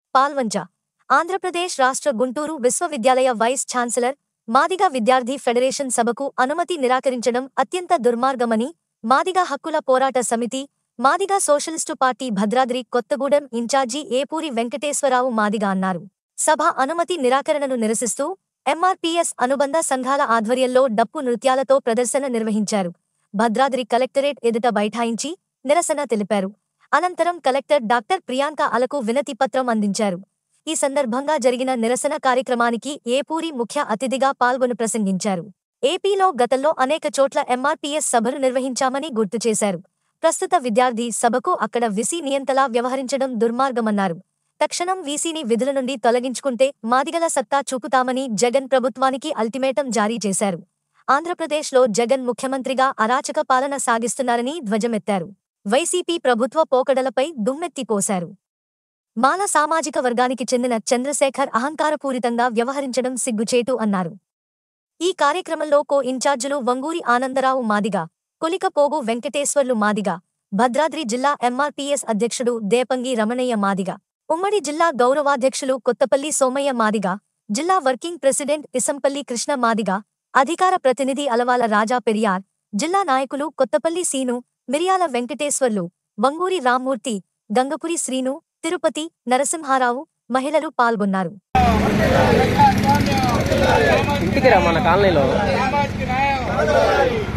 పాల్వంచ ఆంధ్రప్రదేశ్ రాష్ట్ర గుంటూరు విశ్వవిద్యాలయ vice chancellor Madiga విద్యార్థి ఫెడరేషన్ సభకు అనుమతి నిరాకరించడం అత్యంత దుర్మార్గమని Madiga Hakkula Porata Samiti Madiga socialist party Bhadradri Kothagudem incharge Epuri Venkateswara Rao Madiga అన్నారు సభ అనుమతి నిరాకరణను నిరసిస్తూ ఎంఆర్పీఎస్ అనుబంధ సంఘాల ఆధ్వర్యంలో డప్పు నృత్యాలతో ప్రదర్శన నిర్వహించారు భద్రాద్రి కలెక్టరేట్ ఎదుట బైఠాయించి నిరసన తెలిపారు అనంతరం కలెక్టర్ డాక్టర్ ప్రియాంక అలకు వినతి పత్రం అందించారు ఈ సందర్భంగా జరిగిన నిరసన కార్యక్రమానికి ఏపూరి ముఖ్య అతిథిగా పాల్గొని ప్రసంగించారు ఏపీలో గతంలో అనేక చోట్ల ఎంఆర్పీఎస్ సభలు నిర్వహించామని గుర్తు చేశారు ప్రస్తుత విద్యార్థి సభకు అక్కడ విసి నియంతలా వ్యవహరించడం దుర్మార్గమన్నారు తక్షణం వీసీని విధుల నుండి తొలగించుకుంటే మాదిగల సత్తా చూపుతామని జగన్ ప్రభుత్వానికి అల్టిమేటం జారీ చేశారు ఆంధ్రప్రదేశ్లో జగన్ ముఖ్యమంత్రిగా అరాచక పాలన సాగిస్తున్నారని ధ్వజమెత్తారు వైసీపీ ప్రభుత్వ పోకడలపై దుమ్మెత్తిపోశారు మాల సామాజిక వర్గానికి చెందిన చంద్రశేఖర్ అహంకారపూరితంగా వ్యవహరించడం సిగ్గుచేటు అన్నారు ఈ కార్యక్రమంలో కో ఇన్ఛార్జీలు వంగూరి ఆనందరావు మాదిగ కొలికపోగు వెంకటేశ్వర్లు మాదిగ భద్రాద్రి జిల్లా ఎంఆర్పీఎస్ అధ్యక్షుడు దేపంగి రమణయ్య మాదిగ ఉమ్మడి జిల్లా గౌరవాధ్యక్షులు కొత్తపల్లి సోమయ్య మాదిగ జిల్లా వర్కింగ్ ప్రెసిడెంట్ ఇసంపల్లి కృష్ణ మాదిగ అధికార ప్రతినిధి అలవాల రాజా పెరియార్ జిల్లా నాయకులు కొత్తపల్లి సీను మిరియాల వెంకటేశ్వర్లు వంగూరి రామ్మూర్తి గంగపురి శ్రీను తిరుపతి నరసింహారావు మహిళలు పాల్గొన్నారు ఇంటికి రా మన కాలనీలో సామాజిక న్యాయం